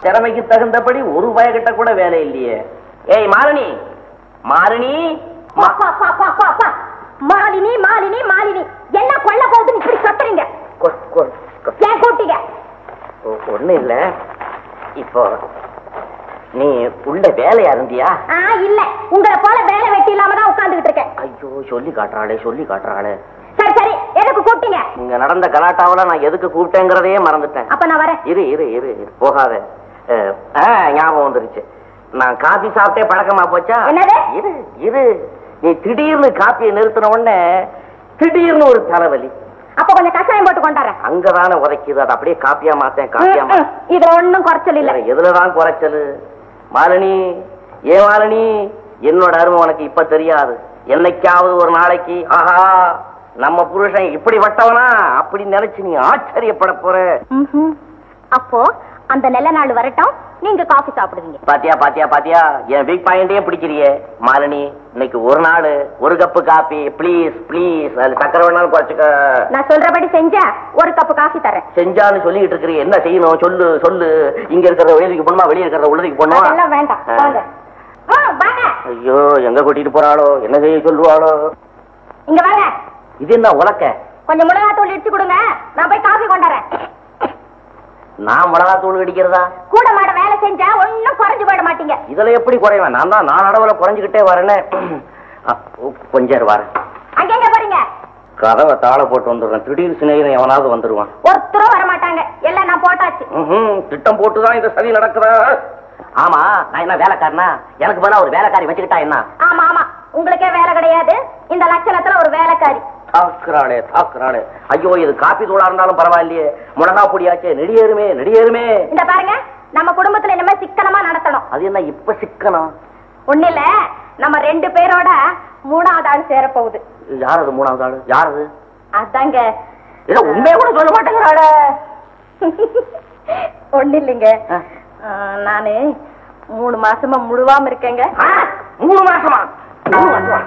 திறமைக்கு தகுந்தபடி ஒரு பயக்கிட்ட கூட வேலை இல்லையே ஏய் மாலினி மாலினி பா, பா, பா, பா, பா, பா. மாலினி மாலினி மாலினி என்ன கொல்ல போகுதுன்னு இப்படி கத்துறீங்க ஏன் கூட்டிங்க ஒண்ணு இல்ல இப்போ நீ உள்ள வேலையா இருந்தியா ஆ இல்ல உங்களை போல வேலை வெட்டி இல்லாம தான் உட்கார்ந்துகிட்டு இருக்கேன் ஐயோ சொல்லி காட்டுறாளே சொல்லி காட்டுறாளே சரி சரி எதுக்கு கூப்பிட்டீங்க இங்க நடந்த கலாட்டாவுல நான் எதுக்கு கூப்பிட்டேங்கிறதையே மறந்துட்டேன் அப்ப நான் வரேன் இரு இரு இரு இரு, போகாத அஹ், ஆ, ஞாபகம் வந்துருச்சு நான் காபி சாப்பிட்டே பழக்கமா போச்சா என்னது? இரு இரு நீ திடீர்னு காப்பியை நிறுத்தின உடனே திடீர்னு ஒரு தலைவலி அப்ப கொஞ்சம் கஷாயம் போட்டு கொண்டாறேன் அங்கதானே உதைக்குது அதை அப்படியே காப்பியா மாத்தேன் காப்பியா ம், ம். இதுல ஒண்ணும் குறைச்சல் இல்ல வேற எதுலதான் குறைச்சலு மாலினி ஏ மாலினி என்னோட அருமை உனக்கு இப்ப தெரியாது என்னைக்காவது ஒரு நாளைக்கு ஆஹா நம்ம புருஷன் இப்படி வட்டவனா அப்படி நினைச்சு நீ ஆச்சரியப்பட போற ம்ஹும். அப்போ அந்த நல்ல நாள் வரட்டும் நீங்க காஃபி சாப்பிடுவீங்க பாத்தியா பாத்தியா பாத்தியா என் வீக் பாயிண்டே பிடிக்கிறியே மாலினி இன்னைக்கு ஒரு நாள் ஒரு கப்பு காப்பி ப்ளீஸ் ப்ளீஸ் அது சக்கரை வேணாலும் குறைச்சுக்க நான் சொல்றபடி செஞ்சா ஒரு கப் காஃபி தரேன் செஞ்சான்னு சொல்லிட்டு இருக்கிறீ என்ன செய்யணும் சொல்லு சொல்லு இங்க இருக்கிற வெளியதுக்கு போகணுமா வெளியே இருக்கிற உள்ளதுக்கு போகணுமா அதெல்லாம் வேண்டாம் ஆ. வாங்க ஆ, வாங்க ஐயோ எங்க கூட்டிட்டு போறாளோ என்ன செய்ய சொல்லுவாளோ இங்க வாங்க இது என்ன உலக்க கொஞ்சம் மிளகாத்தூள் இடிச்சு கொடுங்க நான் போய் காஃபி கொண்டாறேன் நான் மிளகாத்தூள் அடிக்கிறதா கூட மாட வேலை செஞ்சா ஒண்ணும் குறைஞ்சு போயிட மாட்டீங்க இதுல எப்படி குறைவேன் நான் தான் நான் அளவுல குறைஞ்சுக்கிட்டே வரேனே அ, கொஞ்சம் இரு வரேன் அங்கெங்க போறீங்க கதவை தாள போட்டு வந்துடுறேன் திடீர் சிநேகிதன் எவனாவது வந்துருவான் ஒருத்தரும் வர மாட்டாங்க எல்லாம் நான் போட்டாச்சு ம்ஹும், திட்டம் போட்டுதான் இந்த சதி நடக்குதா ஆமா நான் என்ன வேலைக்காரனா எனக்கு பதிலா ஒரு வேலைக்காரி வச்சுக்கிட்டா என்ன ஆமா ஆமா உங்களுக்கே வேலை கிடையாது இந்த லட்சணத்துல ஒரு வேலைக்காரி தாக்குறாளே தாக்குறாளே ஐயோ இது காப்பி தூளா இருந்தாலும் பரவாயில்லையே மிளகா பொடியாச்சே நெடியேறுமே நெடியேறுமே இந்த பாருங்க நம்ம குடும்பத்துல இனிமே சிக்கனமா நடத்தணும் அது என்ன இப்ப சிக்கனம் ஒண்ணு இல்ல நம்ம ரெண்டு பேரோட மூணாவது ஆள் சேர போகுது யார் அது மூணாவது ஆளு யார் அது அதாங்க ஏதோ உண்மையை கூட சொல்ல மாட்டேங்கிறாளே ஒண்ணு இல்லைங்க ஆ. ஆ, நானு மூணு மாசமா முழுவாம இருக்கேங்க ஆ, மூணு மாசமா மூணு மாசமா